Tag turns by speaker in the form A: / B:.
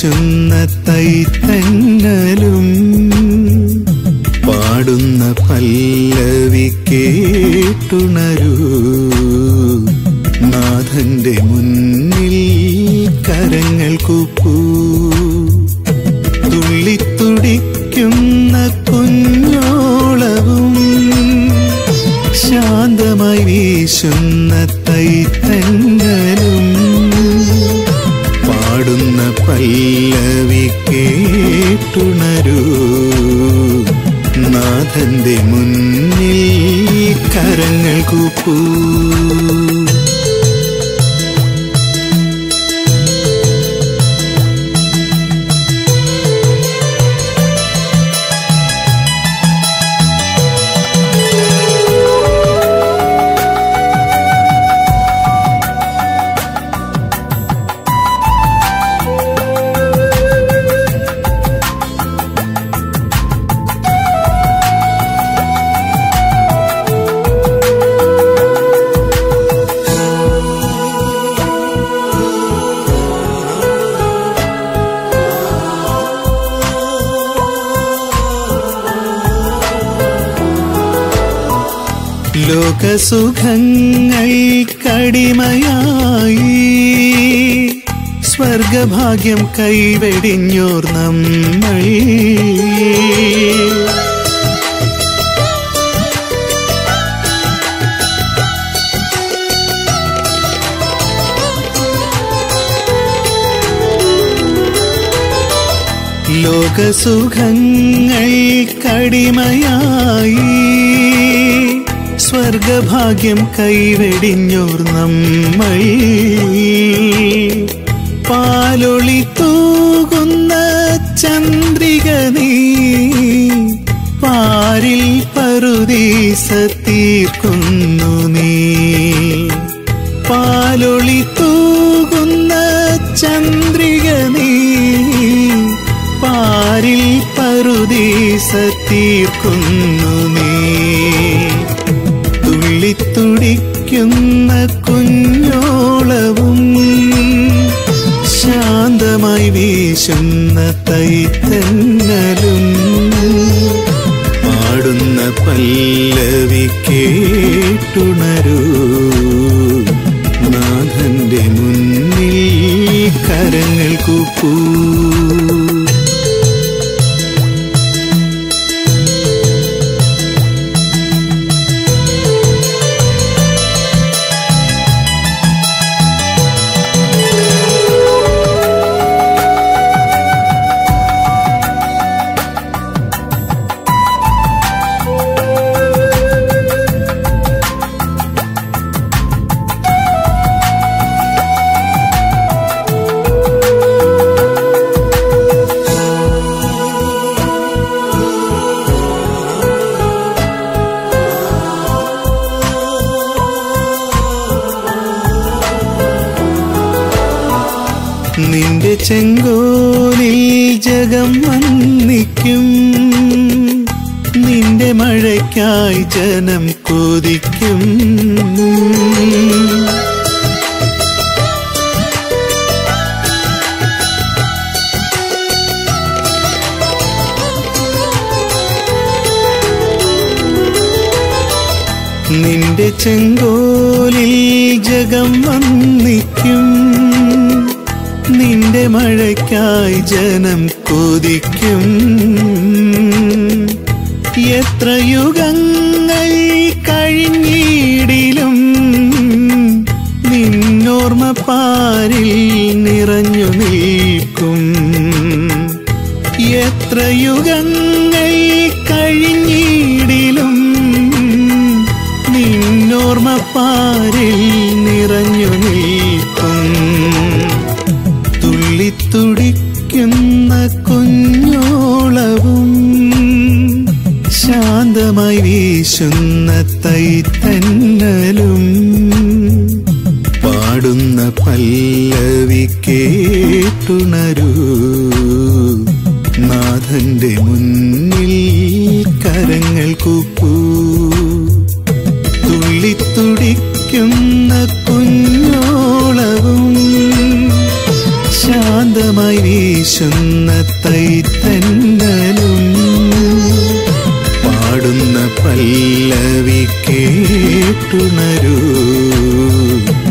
A: വീശുന്ന തൈത്തന്നലും പാടുന്ന പല്ലവി കേട്ടുണരൂ നാഥന്റെ മുന്നിൽ കരങ്ങൾ കൂപ്പൂ തുള്ളിത്തുടിക്കുന്ന കുഞ്ഞോളവും ശാന്തമായി വീശുന്ന തൈത്തന്നലും പാടുന്ന പല്ലവി കേട്ടുണരൂ നാഥന്റെ മുന്നിൽ കരങ്ങൾ കൂപ്പൂ ലോകസുഖങ്ങൾക്കടിമയായി സ്വർഗഭാഗ്യം കൈവെടിഞ്ഞോർ നമ്മൾ ലോകസുഖങ്ങൾക്കടിമയായി സ്വർഗഭാഗ്യം കൈവെടിഞ്ഞോർ നമ്മൾ പാലൊളി തൂകുന്ന ചന്ദ്രിക നീ പാരിൽ പറുദീസ തീർക്കുന്നു നീ പാലൊളി തൂകുന്ന ചന്ദ്രിക നീ പാരിൽ പറുദീസ തീർക്കുന്നു നീ തുള്ളിത്തുടിക്കുന്ന കുഞ്ഞോളവും ശാന്തമായി വീശുന്ന തൈത്തന്നലും പാടുന്ന പല്ലവി കേട്ടുണരൂ നാഥന്റെ മുന്നിൽ കരങ്ങൾ കൂപ്പൂ നിന്റെ ചെങ്കോലിൽ ജഗം വന്നിക്കും നിന്റെ മഴയ്ക്കായി ജനം കൊതിക്കും നിന്റെ ചെങ്കോലിൽ ജഗം വന്നിക്കും നിന്റെ മഴയ്ക്കായി ജനം കൊതിക്കും എത്ര യുഗങ്ങൾ കഴിഞ്ഞിടിലും നിന്നോർമ്മ പാരിൽ നിറഞ്ഞു നിൽക്കും എത്ര യുഗങ്ങൾ കഴിഞ്ഞിടിലും നിന്നോർമ്മ പാരിൽ നിറഞ്ഞു നിൽക്കും തുള്ളിത്തുടിക്കുന്ന കുഞ്ഞോളവും ശാന്തമായി വീശുന്ന തൈത്തന്നലും പാടുന്ന പല്ലവി കേട്ടുണരൂ നാഥന്റെ മുന്നിൽ കരങ്ങൾ കൂപ്പൂ തുള്ളിത്തുടിക്കുന്ന കുഞ്ഞോളവും ശാന്തമായി വീശ വീശുന്ന തൈത്തന്നലും പാടുന്ന പല്ലവി കേട്ടുണരൂ